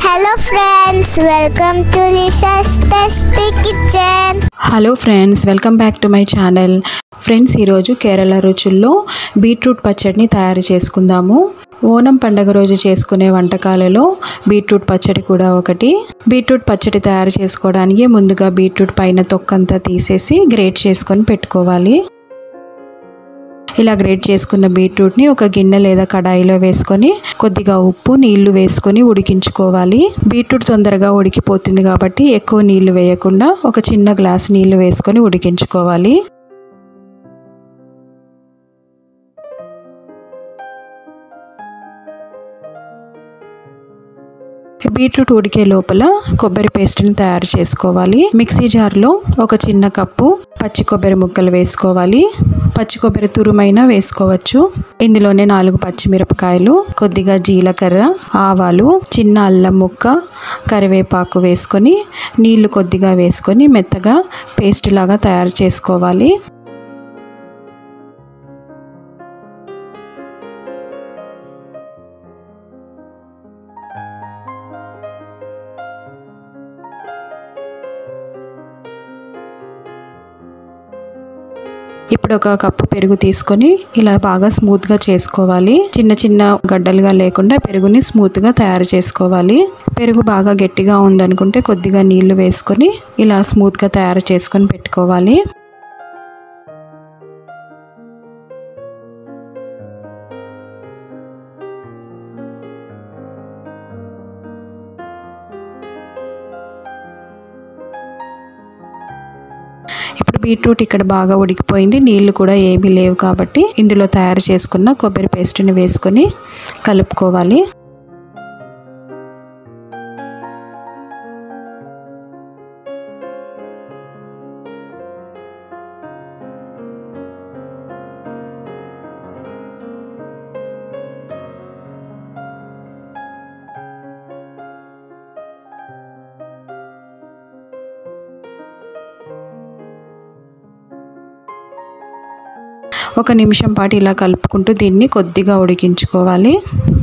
Hello friends, welcome to Lisa's Tasty Kitchen. Hello friends welcome back to my channel friends ఈరోజు Kerala రుచుల్లో beetroot పచ్చడిని తయారు చేసుకుందాము ఓనం పండగ రోజు చేసుకునే వంటకాలలో బీట్రూట్ పచ్చడి కూడా ఒకటి బీట్రూట్ పచ్చడి తయారు చేసుకోవడానికి ముందుగా బీట్రూట్ పైన తొక్కంతా తీసేసి గ్రేట్ చేసుకొని పెట్టుకోవాలి ఇలా గ్రేట్ చేసుకున్న బీట్రూట్ని ఒక గిన్నె లేదా కడాయిలో వేసుకొని కొద్దిగా ఉప్పు నీళ్లు వేసుకొని ఉడికించుకోవాలి బీట్రూట్ తొందరగా ఉడికిపోతుంది కాబట్టి ఎక్కువ నీళ్లు వేయకుండా ఒక చిన్న గ్లాస్ నీళ్లు వేసుకొని ఉడికించుకోవాలి బీట్రూట్ ఉడికే లోపల కొబ్బరి పేస్ట్ని తయారు చేసుకోవాలి మిక్సీ జార్లో ఒక చిన్న కప్పు పచ్చి కొబ్బరి ముక్కలు వేసుకోవాలి పచ్చి కొబ్బరి తురుమైనా వేసుకోవచ్చు ఇందులోనే నాలుగు పచ్చిమిరపకాయలు కొద్దిగా జీలకర్ర ఆవాలు చిన్న అల్లం ముక్క కరివేపాకు వేసుకొని నీళ్లు కొద్దిగా వేసుకొని మెత్తగా పేస్ట్ లాగా తయారు చేసుకోవాలి ఇప్పుడు ఒక కప్పు పెరుగు తీసుకొని ఇలా బాగా స్మూత్గా చేసుకోవాలి చిన్న చిన్న గడ్డలుగా లేకుండా పెరుగుని స్మూత్గా తయారు చేసుకోవాలి పెరుగు బాగా గట్టిగా ఉందనుకుంటే కొద్దిగా నీళ్లు వేసుకొని ఇలా స్మూత్గా తయారు చేసుకొని పెట్టుకోవాలి ఇప్పుడు బీట్రూట్ ఇక్కడ బాగా ఉడికిపోయింది నీళ్లు కూడా ఏమీ లేవు కాబట్టి ఇందులో తయారు చేసుకున్న కొబ్బరి పేస్ట్ని వేసుకొని కలుపుకోవాలి ఒక నిమిషం పాటు ఇలా కలుపుకుంటూ దీన్ని కొద్దిగా ఉడికించుకోవాలి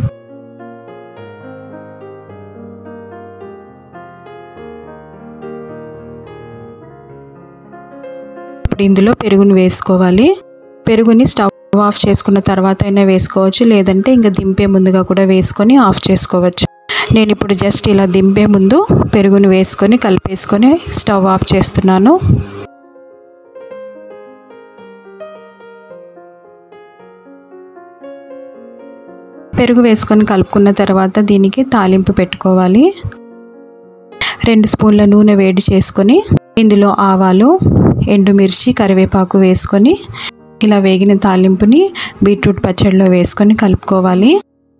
ఇప్పుడు ఇందులో పెరుగుని వేసుకోవాలి పెరుగుని స్టవ్ ఆఫ్ చేసుకున్న తర్వాత అయినా వేసుకోవచ్చు లేదంటే ఇంకా దింపే ముందుగా కూడా వేసుకొని ఆఫ్ చేసుకోవచ్చు నేను ఇప్పుడు జస్ట్ ఇలా దింపే ముందు పెరుగుని వేసుకొని కలిపేసుకొని స్టవ్ ఆఫ్ చేస్తున్నాను పెరుగు వేసుకొని కలుపుకున్న తర్వాత దీనికి తాలింపు పెట్టుకోవాలి రెండు స్పూన్ల నూనె వేడి చేసుకొని ఇందులో ఆవాలు ఎండుమిర్చి కరివేపాకు వేసుకొని ఇలా వేగిన తాలింపుని బీట్రూట్ పచ్చడిలో వేసుకొని కలుపుకోవాలి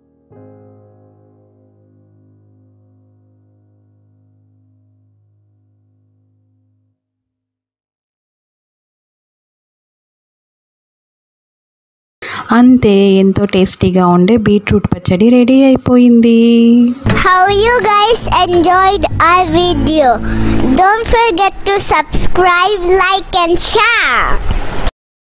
అంతే ఎంతో టేస్టీగా ఉండే బీట్రూట్ పచ్చడి రెడీ అయిపోయింది How you guys enjoyed our video? Don't forget to subscribe, like and share.